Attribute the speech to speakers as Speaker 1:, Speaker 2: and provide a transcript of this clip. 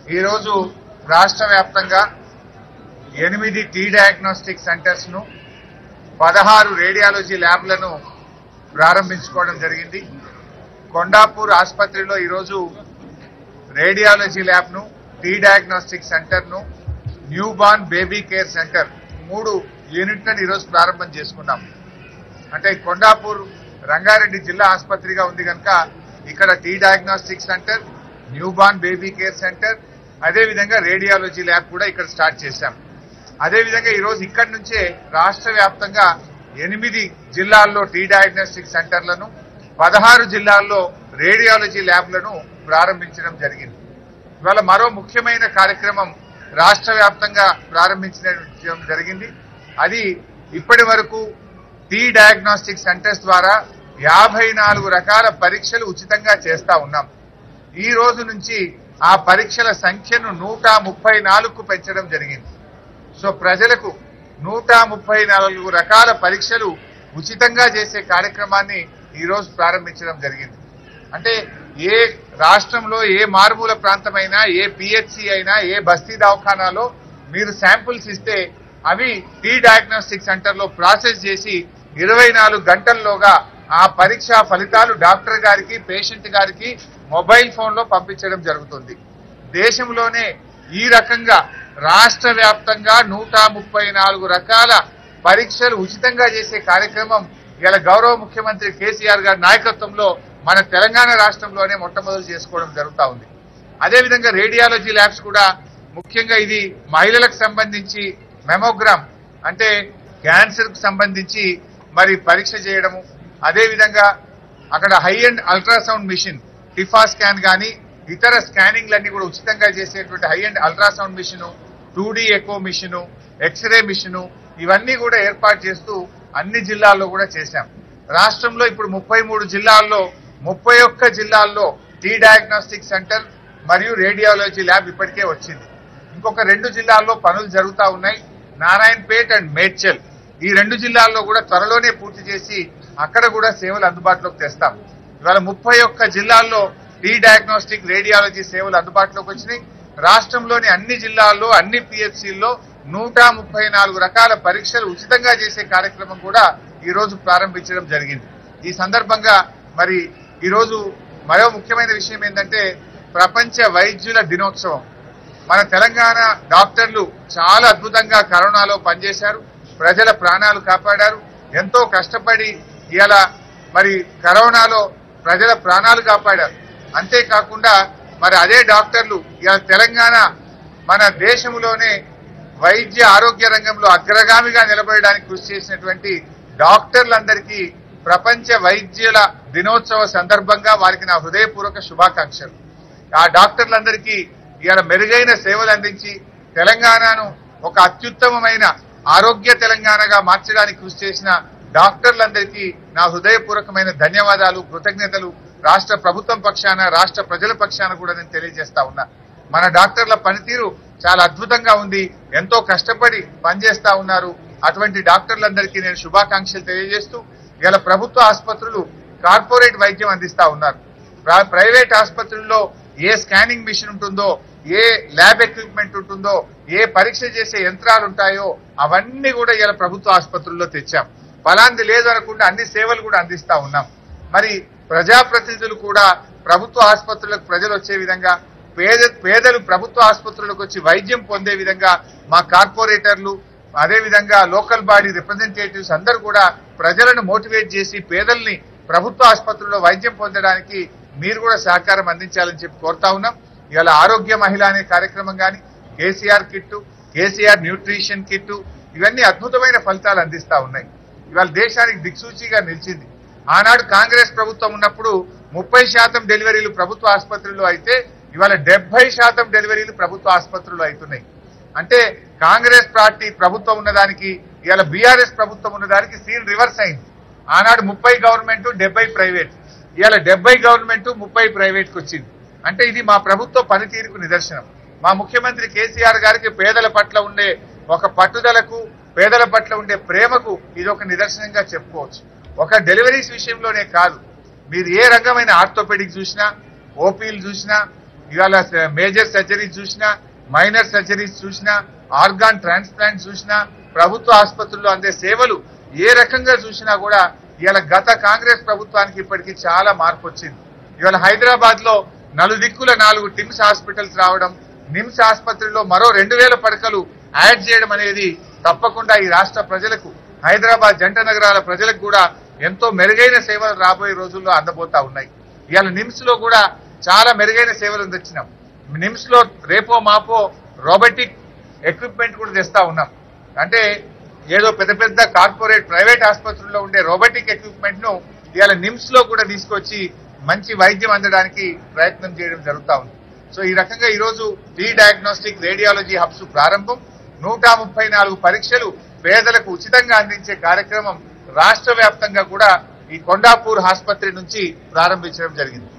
Speaker 1: ఈరోజు రాష్ట్ర వ్యాప్తంగా ఎనిమిది టీ డయాగ్నోస్టిక్ సెంటర్స్ ను పదహారు రేడియాలజీ ల్యాబ్లను ప్రారంభించుకోవడం జరిగింది కొండాపూర్ ఆసుపత్రిలో ఈరోజు రేడియాలజీ ల్యాబ్ ను టీ డయాగ్నోస్టిక్ సెంటర్ ను newborn baby care centre మూడు యూనిట్లను ఈరోజు ప్రారంభం చేసుకున్నాం అంటే కొండాపూర్ రంగారెడ్డి జిల్లా ఆసుపత్రిగా ఉంది కనుక ఇక్కడ T diagnostic centre newborn baby care centre అదేవిధంగా రేడియాలజీ ల్యాబ్ కూడా ఇక్కడ స్టార్ట్ చేశాం అదేవిధంగా ఈరోజు ఇక్కడి నుంచే రాష్ట్ర వ్యాప్తంగా ఎనిమిది జిల్లాల్లో టీ డయాగ్నోస్టిక్ సెంటర్లను పదహారు జిల్లాల్లో రేడియాలజీ ల్యాబ్లను ప్రారంభించడం జరిగింది ఇవాళ మరో ముఖ్యమైన కార్యక్రమం రాష్ట్ర వ్యాప్తంగా ప్రారంభించడం జరిగింది అది ఇప్పటి వరకు టీ డయాగ్నోస్టిక్ సెంటర్స్ ద్వారా యాభై నాలుగు రకాల పరీక్షలు ఉచితంగా చేస్తా ఉన్నాం ఈ రోజు నుంచి ఆ పరీక్షల సంఖ్యను నూట ముప్పై నాలుగుకు పెంచడం జరిగింది సో ప్రజలకు నూట ముప్పై నాలుగు రకాల పరీక్షలు ఉచితంగా చేసే కార్యక్రమాన్ని ఈ రోజు ప్రారంభించడం జరిగింది అంటే ఏ రాష్ట్రంలో ఏ మారుమూల ప్రాంతమైనా ఏ పిహెచ్సి అయినా ఏ బస్తీ దవాఖానాలో మీరు శాంపుల్స్ ఇస్తే అవి టీ డయాగ్నోస్టిక్ సెంటర్ లో ప్రాసెస్ చేసి ఇరవై నాలుగు గంటల్లోగా ఆ పరీక్ష ఫలితాలు డాక్టర్ గారికి పేషెంట్ గారికి మొబైల్ ఫోన్ లో పంపించడం జరుగుతుంది దేశంలోనే ఈ రకంగా రాష్ట్ర వ్యాప్తంగా నూట ముప్పై నాలుగు రకాల పరీక్షలు ఉచితంగా చేసే కార్యక్రమం ఇలా గౌరవ ముఖ్యమంత్రి కేసీఆర్ గారి నాయకత్వంలో మన తెలంగాణ రాష్ట్రంలోనే మొట్టమొదలు చేసుకోవడం జరుగుతా ఉంది అదేవిధంగా రేడియాలజీ ల్యాబ్స్ కూడా ముఖ్యంగా ఇది మహిళలకు సంబంధించి మెమోగ్రామ్ అంటే క్యాన్సర్ కు సంబంధించి మరి పరీక్ష చేయడము అదేవిధంగా అక్కడ high end ultrasound machine TIFFA scan కానీ ఇతర స్కానింగ్లన్నీ కూడా ఉచితంగా చేసేటువంటి high end ultrasound machine two D echo machine x ray machine ఇవన్నీ కూడా ఏర్పాటు చేస్తూ అన్ని జిల్లాల్లో కూడా చేశాం రాష్ట్రంలో ఇప్పుడు ముప్పై మూడు జిల్లాల్లో ముప్పై ఒక్క జిల్లాల్లో టీ డయాగ్నోస్టిక్ సెంటర్ మరియు రేడియాలజీ ల్యాబ్ ఇప్పటికే వచ్చింది ఇంకొక రెండు జిల్లాల్లో పనులు జరుగుతా ఉన్నాయి నారాయణపేట్ అండ్ మేడ్చల్ ఈ రెండు జిల్లాల్లో కూడా త్వరలోనే పూర్తి చేసి అక్కడ కూడా సేవలు అందుబాటులోకి తెస్తాం ఇవాళ ముప్పై ఒక్క జిల్లాల్లో టీ డయాగ్నోస్టిక్ రేడియాలజీ సేవలు అందుబాటులోకి వచ్చినాయి రాష్ట్రంలోని అన్ని జిల్లాల్లో అన్ని పిహెచ్సిల్లో నూట ముప్పై నాలుగు రకాల పరీక్షలు ఉచితంగా చేసే కార్యక్రమం కూడా ఈ రోజు ప్రారంభించడం జరిగింది ఈ సందర్భంగా మరి ఈ రోజు మరో ముఖ్యమైన విషయం ఏంటంటే ప్రపంచ వైద్యుల దినోత్సవం మన తెలంగాణ డాక్టర్లు చాలా అద్భుతంగా కరోనాలో పనిచేశారు ప్రజల ప్రాణాలు కాపాడారు ఎంతో కష్టపడి ఇలా మరి కరోనాలో ప్రజల ప్రాణాలు కాపాడారు అంతేకాకుండా మరి అదే డాక్టర్లు ఇలా తెలంగాణ మన దేశంలోనే వైద్య ఆరోగ్య రంగంలో అగ్రగామిగా నిలబడడానికి కృషి చేసినటువంటి డాక్టర్లందరికీ ప్రపంచ వైద్యుల దినోత్సవ సందర్భంగా వారికి నా హృదయపూర్వక శుభాకాంక్షలు ఆ డాక్టర్లందరికీ ఇవాళ మెరుగైన సేవలు అందించి తెలంగాణను ఒక అత్యుత్తమమైన ఆరోగ్య తెలంగాణగా మార్చడానికి కృషి చేసిన డాక్టర్లందరికీ నా హృదయపూర్వకమైన ధన్యవాదాలు కృతజ్ఞతలు రాష్ట్ర ప్రభుత్వం పక్షాన రాష్ట్ర ప్రజల పక్షాన కూడా నేను తెలియజేస్తా ఉన్నా మన డాక్టర్ల పనితీరు చాలా అద్భుతంగా ఉంది ఎంతో కష్టపడి పనిచేస్తా ఉన్నారు అటువంటి డాక్టర్లందరికీ నేను శుభాకాంక్షలు తెలియజేస్తూ ఇలా ప్రభుత్వ ఆసుపత్రులు కార్పొరేట్ వైద్యం అందిస్తా ఉన్నారు ప్ర- ప్రైవేట్ ఆసుపత్రుల్లో ఏ స్కానింగ్ మిషన్ ఉంటుందో ఏ ల్యాబ్ ఎక్విప్మెంట్ ఉంటుందో ఏ పరీక్ష చేసే యంత్రాలు ఉంటాయో అవన్నీ కూడా ఇలా ప్రభుత్వ ఆసుపత్రుల్లో తెచ్చాం ఫలాంది లేదు అనకుండా అన్ని సేవలు కూడా అందిస్తా ఉన్నాం మరి ప్రజాప్రతినిధులు కూడా ప్రభుత్వ ఆసుపత్రులకు ప్రజలు వచ్చే విధంగా పేద పేదలు ప్రభుత్వ ఆసుపత్రులకు వచ్చి వైద్యం పొందే విధంగా మా కార్పొరేటర్లు అదే విధంగా లోకల్ బాడీ రిప్రజెంటేటివ్స్ అందరూ కూడా ప్రజలను మోటివేట్ చేసి పేదల్ని ప్రభుత్వ ఆసుపత్రుల్లో వైద్యం పొందడానికి మీరు కూడా సహకారం అందించాలని చెప్పి కోరుతా ఉన్నాం ఇవాళ ఆరోగ్య మహిళ అనే కార్యక్రమం కానీ KCR kit KCR nutrition kit ఇవన్నీ అద్భుతమైన ఫలితాలు అందిస్తా ఉన్నాయి ఇవాళ దేశానికి దిక్సూచిగా నిలిచింది ఆనాడు కాంగ్రెస్ ప్రభుత్వం ఉన్నప్పుడు ముప్పై శాతం డెలివరీలు ప్రభుత్వ ఆసుపత్రుల్లో అయితే ఇవాళ డెబ్బై శాతం డెలివరీలు ప్రభుత్వ ఆసుపత్రుల్లో అవుతున్నాయి అంటే కాంగ్రెస్ పార్టీ ప్రభుత్వం ఉన్నదానికి ఇవాళ బీఆర్ఎస్ ప్రభుత్వం ఉన్నదానికి సీన్ రివర్స్ అయింది ఆనాడు ముప్పై గవర్నమెంట్ డెబ్బై ప్రైవేట్ ఇవాళ డెబ్బై గవర్నమెంట్ ముప్పై ప్రైవేట్ కి వచ్చింది అంటే ఇది మా ప్రభుత్వ పనితీరుకు నిదర్శనం మా ముఖ్యమంత్రి కేసీఆర్ గారికి పేదల పట్ల ఉండే ఒక పట్టుదలకు పేదల పట్ల ఉండే ప్రేమకు ఇది ఒక నిదర్శనంగా చెప్పుకోవచ్చు ఒక డెలివరీస్ విషయంలోనే కాదు మీరు ఏ రకమైన ఆర్థోపెడిక్ చూసినా ఓపీలు చూసినా ఇవాళ మేజర్ సర్జరీస్ చూసినా మైనర్ సర్జరీస్ చూసినా ఆర్గాన్ ట్రాన్స్ప్లాంట్ చూసినా ప్రభుత్వ ఆసుపత్రుల్లో అందే సేవలు ఏ రకంగా చూసినా కూడా ఇవాళ గత కాంగ్రెస్ ప్రభుత్వానికి ఇప్పటికీ చాలా మార్పు వచ్చింది ఇవాళ హైదరాబాద్ లో నలుదిక్కుల నాలుగు టిమ్స్ హాస్పిటల్స్ రావడం నిమ్స్ ఆసుపత్రిలో మరో రెండు వేల పడకలు యాడ్ చేయడం అనేది తప్పకుండా ఈ రాష్ట్ర ప్రజలకు హైదరాబాద్ జంట నగరాల ప్రజలకు కూడా ఎంతో మెరుగైన సేవలు రాబోయే రోజుల్లో అందబోతా ఉన్నాయి ఇవాళ నిమ్స్ లో కూడా చాలా మెరుగైన సేవలు తెచ్చినాం నిమ్స్ లో రేపో మాపో రోబోటిక్ ఎక్విప్మెంట్ కూడా తెస్తా ఉన్నాం అంటే ఏదో పెద్ద పెద్ద కార్పొరేట్ ప్రైవేట్ ఆసుపత్రుల్లో ఉండే రోబోటిక్ ఎక్విప్మెంట్ ను ఇవాళ నిమ్స్ లో కూడా తీసుకొచ్చి మంచి వైద్యం అందడానికి ప్రయత్నం చేయడం జరుగుతా ఉంది సో ఈ రకంగా ఈ రోజు టీ డయాగ్నోస్టిక్ రేడియాలజీ హబ్స్ ప్రారంభం నూట ముప్పై నాలుగు పరీక్షలు పేదలకు ఉచితంగా అందించే కార్యక్రమం రాష్ట్ర వ్యాప్తంగా కూడా ఈ కొండాపూర్ ఆసుపత్రి నుంచి ప్రారంభించడం జరిగింది